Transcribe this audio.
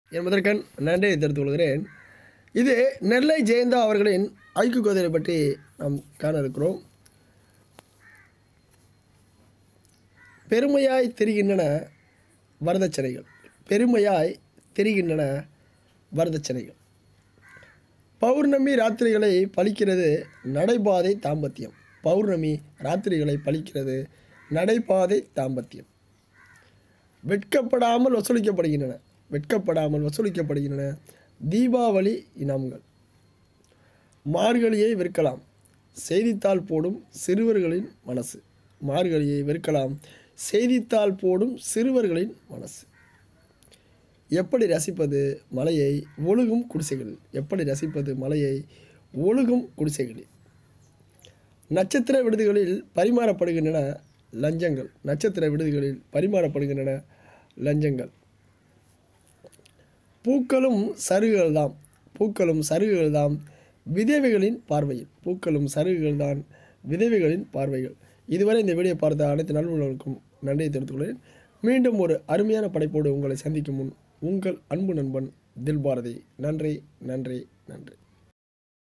என்பதற்கண் நன்றியை தெரிவித்துக் கொள்கிறேன் இது நெல்லை ஜெயந்தா அவர்களின் ஐக்கு கோதையை பற்றி நாம் காண இருக்கிறோம் பெருமையாய் திரிகின்றன வரதட்சணைகள் பெருமையாய் திரிகின்றன வரதட்சணைகள் பௌர்ணமி ராத்திரிகளை பழிக்கிறது நடைபாதை தாம்பத்தியம் பௌர்ணமி ராத்திரிகளை பழிக்கிறது நடைபாதை தாம்பத்தியம் வெட்கப்படாமல் வசூலிக்கப்படுகின்றன வெட்கப்படாமல் வசூலிக்கப்படுகின்றன தீபாவளி இனாம்கள் மார்கழியை விற்கலாம் செய்தித்தாள் போடும் சிறுவர்களின் மனசு மார்கழியை விற்கலாம் செய்தித்தாள் போடும் சிறுவர்களின் மனசு எப்படி ரசிப்பது மலையை ஒழுகும் குடிசைகளில் எப்படி ரசிப்பது மலையை ஒழுகும் குடிசைகளில் நட்சத்திர விடுதிகளில் பரிமாறப்படுகின்றன லஞ்சங்கள் நட்சத்திர விடுதிகளில் பரிமாறப்படுகின்றன லஞ்சங்கள் பூக்களும் சருகுகள் தாம் பூக்களும் சருகுகள் தாம் விதவைகளின் பார்வையில் பூக்களும் சருகுகள் தான் விதவைகளின் பார்வைகள் இதுவரை இந்த வீடியோ பார்த்த அனைத்து நண்பர்களுக்கும் நன்றியை தெரிவித்துக் கொள்கிறேன் மீண்டும் ஒரு அருமையான படைப்போடு உங்களை சந்திக்கும் முன் உங்கள் அன்பு நண்பன் தில் பாரதி நன்றி நன்றி நன்றி